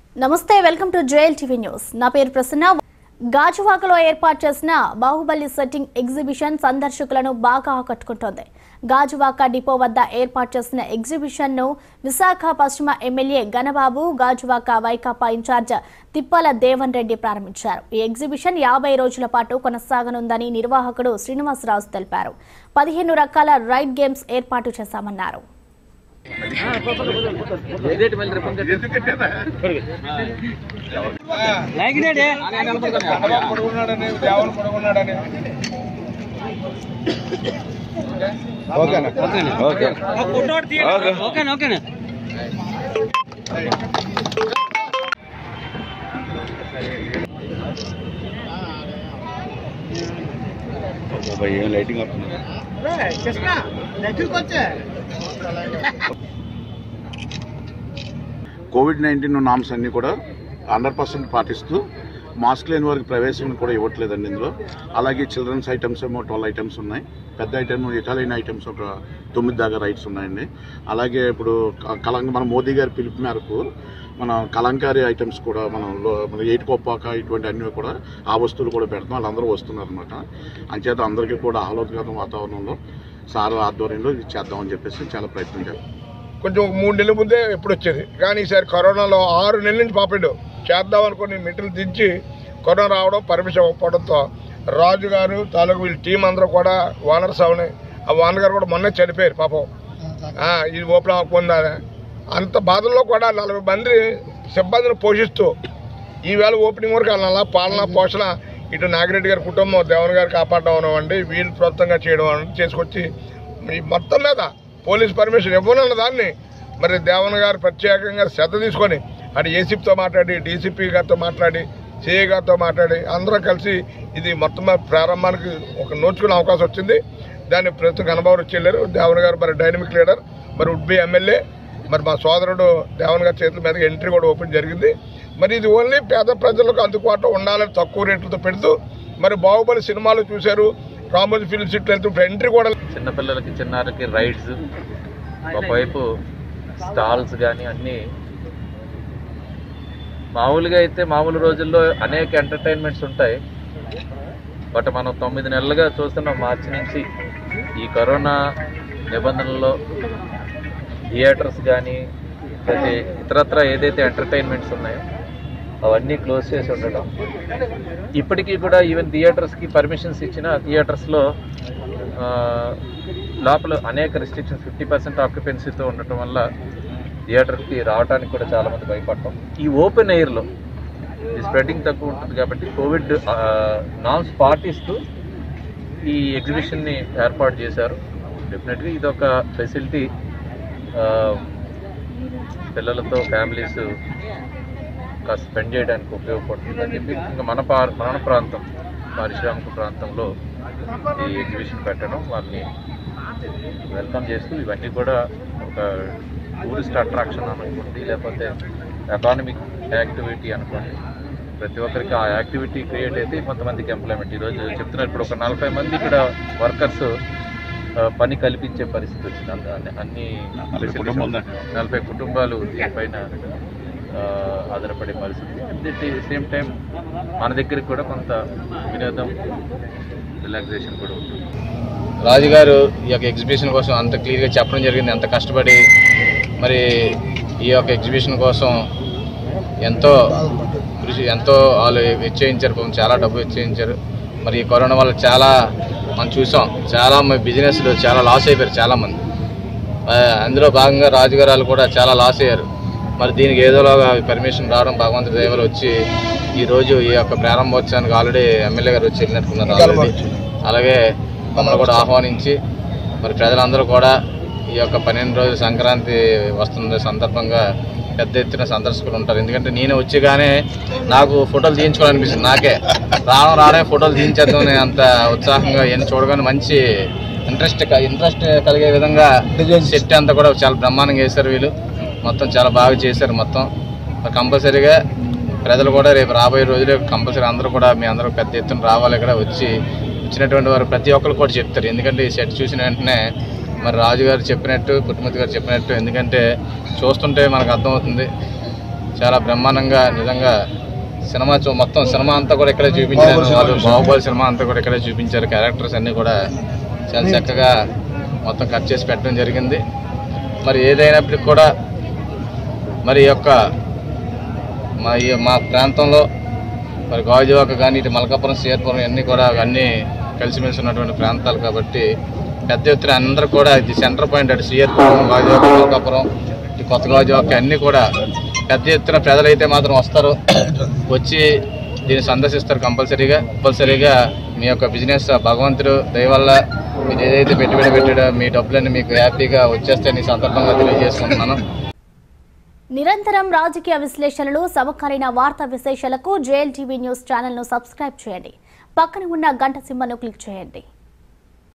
నమస్తే welcome to JL TV news నా పేరు ప్రసన్న గాజువాకలో ఏర్పాటు చేసిన బాహుబలి సెట్టింగ్ ఎగ్జిబిషన్ సందర్శకులను బాగా ఆకట్టుకుంటోంది గాజువాక డిపో వద్ద ఏర్పాటు చేసిన ఎగ్జిబిషన్ ను విశాఖ పశ్చిమ ఎమ్మెల్యే గణబాబు గాజువాక వైకాపా ఇన్ఛార్జ్ తిప్పల దేవన్ రెడ్డి ప్రారంభించారు ఈ ఎగ్జిబిషన్ యాభై రోజుల పాటు కొనసాగనుందని నిర్వాహకుడు శ్రీనివాసరాజు తెలిపారు పదిహేను రకాల రైడ్ గేమ్స్ ఏర్పాటు చేశామన్నారు పడుకున్నాడని దేవన్ పడుకున్నాడని ఓకేనా ఓకేనా ఓకేనా ఏం లైటింగ్ వస్తుంది కోవిడ్ నైన్టీన్ నామ్స్ అన్ని కూడా హండ్రెడ్ పర్సెంట్ పాటిస్తూ మాస్క్ లేని వారికి ప్రవేశం కూడా ఇవ్వట్లేదండి ఇందులో అలాగే చిల్డ్రన్స్ ఐటమ్స్ ఏమో ట్వెల్వ్ ఐటమ్స్ ఉన్నాయి పెద్ద ఐటమ్ ఇటాలియన్ ఐటమ్స్ ఒక తొమ్మిది దాకా రైట్స్ ఉన్నాయండి అలాగే ఇప్పుడు క- కలంక మన మోదీ గారి పిలుపు మేరకు మన కలంకారీ ఐటమ్స్ కూడా మనం లో- మన ఏటి కొప్పాక ఇటువంటి అన్ని కూడా ఆ వస్తువులు కూడా పెడతాం వాళ్ళందరూ వస్తున్నారు అనమాట అంచేత అందరికీ కూడా ఆహ్లాదకర వాతావరణంలో సార్ ఆధ్వర్యంలో ఇది చేద్దామని చెప్పేసి చాలా ప్రయత్నం చేస్తాం కొంచెం ఒక మూడు నెలల ముందే ఎప్పుడు వచ్చేది కానీ ఈసారి కరోనాలో ఆరు నెలల నుంచి పాపాడు చేద్దాం అనుకుని మెట్లు దించి కరోనా రావడం పర్మిషన్ ఇవ్వకపోవడంతో రాజు గారు తాలూకు వీళ్ళ టీం అందరూ కూడా ఓనర్స్ అవని ఆ ఓనర్ గారు కూడా మొన్నే చనిపోయారు పాపం ఆ, ఇది ఓపెన్ అవ్వకుండా అంత బాధల్లో కూడా నలభై మంది సిబ్బందిని పోషిస్తూ ఈవేళ ఓపెనింగ్ వరకు అలా పాలన పోషణ ఇటు నాగిరెడ్డి గారి కుటుంబం దేవన్ గారు కాపాడడం అనివ్వండి వీళ్ళు ప్రోత్సాహంగా చేయడం అనివ్వండి చేసుకొచ్చి ఈ మొత్తం మీద పోలీస్ పర్మిషన్ ఇవ్వనున్న దాన్ని మరి దేవన్ గారు ప్రత్యేకంగా శ్రద్ధ తీసుకొని అటు ఏసీపీతో మాట్లాడి డీసీపీ గారితో మాట్లాడి సిఐ గారితో మాట్లాడి అందరూ కలిసి ఇది మొత్తం మీద ప్రారంభానికి ఒక నోచుకునే అవకాశం వచ్చింది దాన్ని ప్రస్తుతం కనబాబు వచ్చి వెళ్ళారు దేవన్ గారు మరి డైనమిక్ లీడర్ మరి ఉడ్బి ఎమ్మెల్యే మరి మా సోదరుడు దేవన్ గారి చేతుల మీద ఎంట్రీ కూడా ఓపెన్ జరిగింది మరి ఇది ఓన్లీ పేద ప్రజలకు అందుబాటులో ఉండాలని తక్కువ రేట్లతో పెడుతూ మరి బాహుబలి సినిమాలు చూశారు రామోజీ ఫిల్మ్ సిటీ వెళ్తూ ఇప్పుడు ఎంట్రీ కూడా చిన్నపిల్లలకి చిన్నారికి రైడ్స్ ఒకవైపు స్టాల్స్ కానీ అన్నీ మామూలుగా అయితే మామూలు రోజుల్లో అనేక ఎంటర్టైన్మెంట్స్ ఉంటాయి బట్ మనం తొమ్మిది నెలలుగా చూస్తున్నాం మార్చి నుంచి ఈ కరోనా నిబంధనల్లో థియేటర్స్ కానీ ప్రతి ఇతరత్ర ఏదైతే ఎంటర్టైన్మెంట్స్ ఉన్నాయో అవన్నీ క్లోజ్ చేసి ఉండడం ఇప్పటికీ కూడా ఈవెన్ థియేటర్స్కి పర్మిషన్స్ ఇచ్చిన థియేటర్స్లో లోపల అనేక రిస్ట్రిక్షన్స్ ఫిఫ్టీ పర్సెంట్ ఆక్యుపెన్సీతో ఉండటం వల్ల థియేటర్కి రావడానికి కూడా చాలా మంది భయపడటం ఈ ఓపెన్ ఎయిర్లో ఈ స్ప్రెడ్డింగ్ తక్కువ ఉంటుంది కాబట్టి కోవిడ్ నామ్స్ పాటిస్తూ ఈ ఎగ్జిబిషన్ని ఏర్పాటు చేశారు డెఫినెట్గా ఇది ఒక ఫెసిలిటీ పిల్లలతో ఫ్యామిలీస్ కాస్త స్పెండ్ చేయడానికి ఉపయోగపడుతుందని చెప్పి ఇంకా మన పా మన ప్రాంతం పారిశ్రామిక ప్రాంతంలో ఈ ఎగ్జిబిషన్ పెట్టడం వాళ్ళని వెల్కమ్ చేస్తూ ఇవన్నీ కూడా ఒక టూరిస్ట్ అట్రాక్షన్ అనుకోండి లేకపోతే ఎకానమిక్ యాక్టివిటీ అనుకోండి ప్రతి ఒక్కరికి ఆ యాక్టివిటీ క్రియేట్ అయితే కొంతమందికి ఎంప్లాయ్మెంట్ ఈరోజు చెప్తున్నారు ఇప్పుడు ఒక నలభై మంది ఇక్కడ వర్కర్స్ పని కల్పించే పరిస్థితి వచ్చింది అంద- అన్ని- అన్ని కుటుంబం ఉందా? నలభై కుటుంబాలు దీనిపైన ఆ, ఆధారపడే పరిస్థితి అట్ ది సేమ్ టైం మన దగ్గరికి కూడా కొంత వినోదం రిలాక్సేషన్ కూడా ఉంటుంది రాజుగారు ఈ యొక్క ఎగ్జిబిషన్ కోసం అంత క్లియర్గా చెప్పడం జరిగింది ఎంత కష్టపడి మరి ఈ యొక్క ఎగ్జిబిషన్ కోసం ఎంతో కృషి ఎంతో వాళ్ళు వెచ్చించారు పాపం చాలా డబ్బు వెచ్చించారు మరి ఈ కరోనా వల్ల చాలా మనం చూసాం చాలా బిజినెస్లు చాలా లాస్ అయిపోయారు చాలామంది ఆ, అందులో భాగంగా రాజుగారు వాళ్ళు కూడా చాలా లాస్ అయ్యారు మరి దీనికి ఏదోలాగా పర్మిషన్ రావడం భగవంతుడి దయవల్ల వచ్చి ఈ రోజు ఈ యొక్క ప్రారంభోత్సవానికి ఆల్రెడీ ఎమ్మెల్యే గారు వచ్చి వెళ్ళినట్టున్నారు ఆల్రెడీ అలాగే మమ్మల్ని కూడా ఆహ్వానించి మరి ప్రజలందరూ కూడా ఈ యొక్క పన్నెండు రోజుల సంక్రాంతి వస్తున్న సందర్భంగా పెద్ద ఎత్తున సందర్శకులు ఉంటారు ఎందుకంటే నేను వచ్చి నాకు ఫోటోలు తీయించుకోవాలనిపిస్తుంది నాకే రావడం రావడమే ఫోటోలు తీయించేద్దాం అనే అంత ఉత్సాహంగా ఇవన్నీ చూడగానే మంచి ఇంట్రెస్ట్ ఇంట్రెస్ట్ కలిగే విధంగా సెట్ అంతా కూడా చాలా బ్రహ్మాండంగా వేశారు వీళ్ళు మొత్తం చాలా బాగా చేశారు మొత్తం మరి కంపల్సరీగా ప్రజలు కూడా రేపు రాబోయే రోజులు కంపల్సరీ అందరూ కూడా మీ అందరూ పెద్ద ఎత్తున రావాలి ఇక్కడ వచ్చి వచ్చినటువంటి వారు ప్రతి ఒక్కరు కూడా చెప్తారు ఎందుకంటే ఈ సెట్ చూసిన వెంటనే మరి రాజు గారు చెప్పినట్టు పుట్టుమతి గారు చెప్పినట్టు ఎందుకంటే చూస్తుంటే మనకు అర్థమవుతుంది చాలా బ్రహ్మాండంగా నిజంగా సినిమా చూ మొత్తం సినిమా అంతా కూడా ఇక్కడే చూపించారు వాళ్ళు బాహుబలి సినిమా అంతా కూడా ఇక్కడే చూపించారు క్యారెక్టర్స్ అన్నీ కూడా చాలా చక్కగా మొత్తం కట్ చేసి పెట్టడం జరిగింది మరి ఏదైనప్పటికి కూడా మరి ఈ యొక్క మా ఈ మా ప్రాంతంలో మరి గాజువాక కానీ ఇటు మలకాపురం సిఆర్పురం ఇవన్నీ కూడా అన్నీ కలిసిమెలిసి ఉన్నటువంటి ప్రాంతాలు కాబట్టి పెద్ద ఎత్తున అందరూ కూడా ఇది సెంటర్ పాయింట్ అటు సిఆర్పురం గాజువాక మలకాపురం ఇటు కొత్త గాజువాక అన్నీ కూడా పెద్ద ఎత్తున ప్రజలైతే మాత్రం వస్తారు వచ్చి దీన్ని సందర్శిస్తారు కంపల్సరీగా కంపల్సరీగా మీ యొక్క బిజినెస్ భగవంతుడు దయ వల్ల మీరు ఏదైతే పెట్టుబడి పెట్టాడో మీ డబ్బులన్నీ మీకు హ్యాపీగా వచ్చేస్తాయని ఈ సందర్భంగా తెలియజేసుకుంటున్నాను నిరంతరం రాజకీయ విశ్లేషణలు సమకాలీన వార్తా విశేషాలకు జేఎల్ టీవీ న్యూస్ ఛానల్ను సబ్స్క్రైబ్ చేయండి పక్కన ఉన్న గంట సింబల్ను క్లిక్ చేయండి